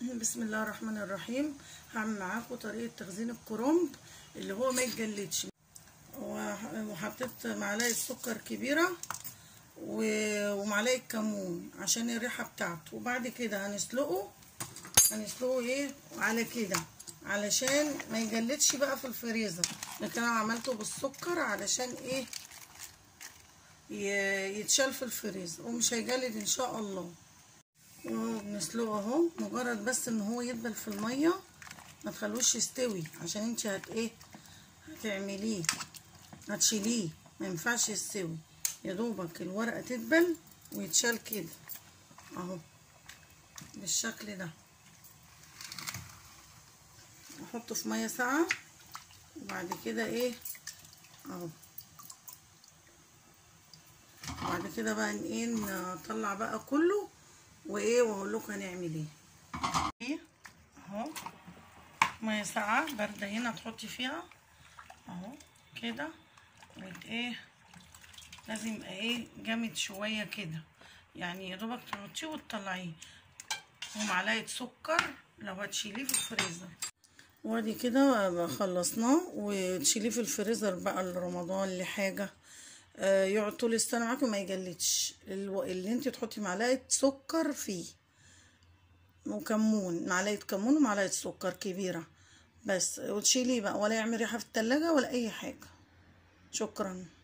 بسم الله الرحمن الرحيم هعمل معاكم طريقة تخزين الكرنب اللي هو ما يتجلدش وحطيت معلقة سكر كبيرة ومعلقة كمون عشان الريحة بتاعته وبعد كده هنسلقه هنسلقه ايه على كده علشان ما يجلدش بقى في الفريزر لكن انا عملته بالسكر علشان ايه يتشال في الفريزر ومش هيجلد ان شاء الله وبنسلقه اهو مجرد بس ان هو يدبل في الميه ما تخلوش يستوي عشان انت هت ايه هتعمليه هتشيليه ما ينفعش يستوي يا دوبك الورقه تدبل ويتشال كده اهو بالشكل ده احطه في ميه ساقعه وبعد كده ايه اهو وبعد كده بقى ايه نطلع بقى كله وايه واقول لكم هنعمل ايه ايه اهو ميه ساقعه بارده هنا تحطي فيها اهو كده وت ايه لازم يبقى ايه جامد شويه كده يعني يا دوبك تحطيه وتطلعيه ومعلقه سكر لو هتشيليه في الفريزر وادي كده خلصناه وتشيليه في الفريزر بقى لرمضان لحاجه آه يقعد طول السنه معاكي وما يجلدش اللي انت تحطي معلقه سكر فيه وكمون معلقه كمون ومعلقه سكر كبيره بس وتشيليه بقى ولا يعمل ريحه في التلاجة ولا اي حاجه شكرا